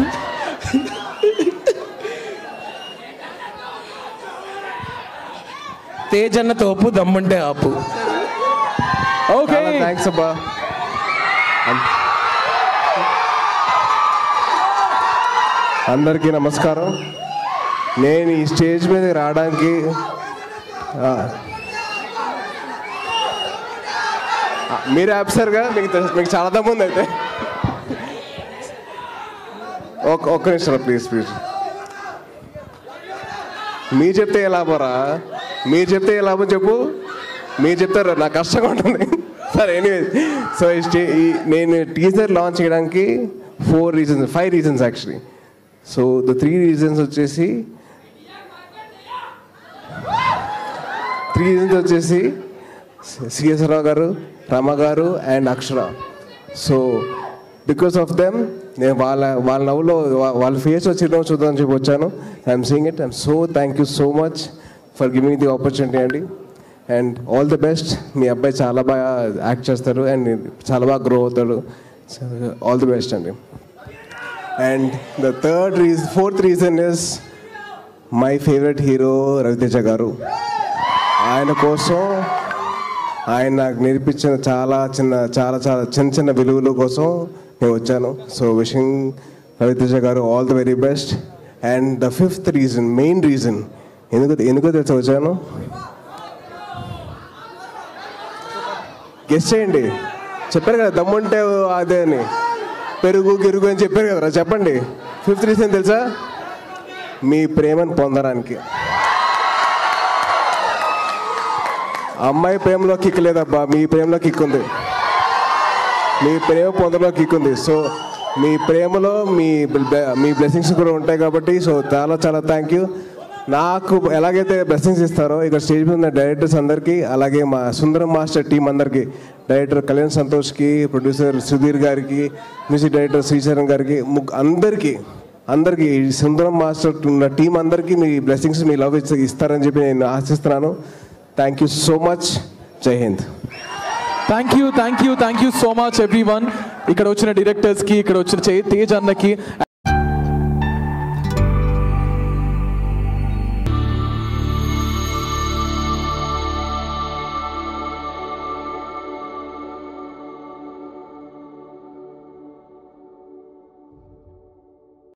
తేజ్ అన్న తోపు దమ్ముంటే ఆపు ఓకే థ్యాంక్స్ అబ్బా అందరికీ నమస్కారం నేను ఈ స్టేజ్ మీద రావడానికి ఆ, ఆ, మీరు ఆపుసారుగా మీకు తెలుసు- మీకు చాలా దమ్ముంది అయితే ఒక్క ఒక్క నిమిషం ప్లీజ్ ప్లీజ్ మీరు చెప్తే ఏ లాభరా మీరు చెప్తే ఏ లాభం చెప్పు మీరు చెప్తారు నాకు కష్టంగా ఉంటుంది సరే ఎనీవే సో ఈ స్టే ఈ నేను టీజర్ లాంచ్ చేయడానికి four reasons five reasons actually so the three reasons వచ్చేసి త్రీ రీజన్స్ వచ్చేసి సిఎస్ రావు గారు రమ గారు and Akshara so because of them నేను వాళ్ళ వాళ్ళ నవ్వులో వా- వాళ్ళ ఫేస్ వచ్చి చిరునవ్వు చూద్దామని చెప్పి వచ్చాను I'm seeing it I'm so thank you so much for giving the opportunity అండి అండ్ ఆల్ ది బెస్ట్ మీ అబ్బాయి చాలా బాగా యాక్ట్ చేస్తారు అండ్ చాలా బాగా గ్రో అవుతాడు ఆల్ ది బెస్ట్ అండి and the third reason fourth reason is my favourite hero Ravi Teja garu ఆయన కోసం ఆయన నాకు నేర్పించిన చాలా చిన్న చాలా చాలా చిన్న చిన్న విలువల కోసం నేను వచ్చాను so wishing Ravi Teja garu all the very best and the fifth reason main reason ఎందుకు ఎందుకో తెలిసి వచ్చాను గెస్ట్ చేయండి చెప్పారు కదా దమ్ముంటే అదే అని పెరుగు గిరుగు అని చెప్పారు కదా చెప్పండి ఫిఫ్త్ రీజన్ తెలుసా మీ ప్రేమను పొందడానికి అమ్మాయి ప్రేమలో కిక్ లేదబ్బా మీ ప్రేమలో కిక్ ఉంది మీ ప్రేమ పొందలో కిక్ ఉంది సో మీ ప్రేమలో మీ బ్లె- మీ బ్లెస్సింగ్స్ కూడా ఉంటాయి కాబట్టి సో చాలా చాలా థ్యాంక్ యూ నాకు ఎలాగైతే బ్లెస్సింగ్స్ ఇస్తారో ఇక్కడ స్టేజ్ మీద ఉన్న డైరెక్టర్స్ అందరికీ అలాగే మా సుందరం మాస్టర్ టీం అందరికీ డైరెక్టర్ కళ్యాణ్ సంతోష్కి ప్రొడ్యూసర్ సుధీర్ గారికి మ్యూజిక్ డైరెక్టర్ శ్రీచరణ్ గారికి ముగ్ అందరికీ అందరికీ ఈ సుందరం మాస్టర్ ఉన్న టీం అందరికీ మీ బ్లెస్సింగ్స్ మీ లవ్ ఇస్తారని చెప్పి నేను ఆశిస్తున్నాను thank you so much Jai Hind thank you thank you thank you so much everyone ఇక్కడ వచ్చిన డైరెక్టర్స్కి ఇక్కడ వచ్చిన చే- తేజ్ అన్నకి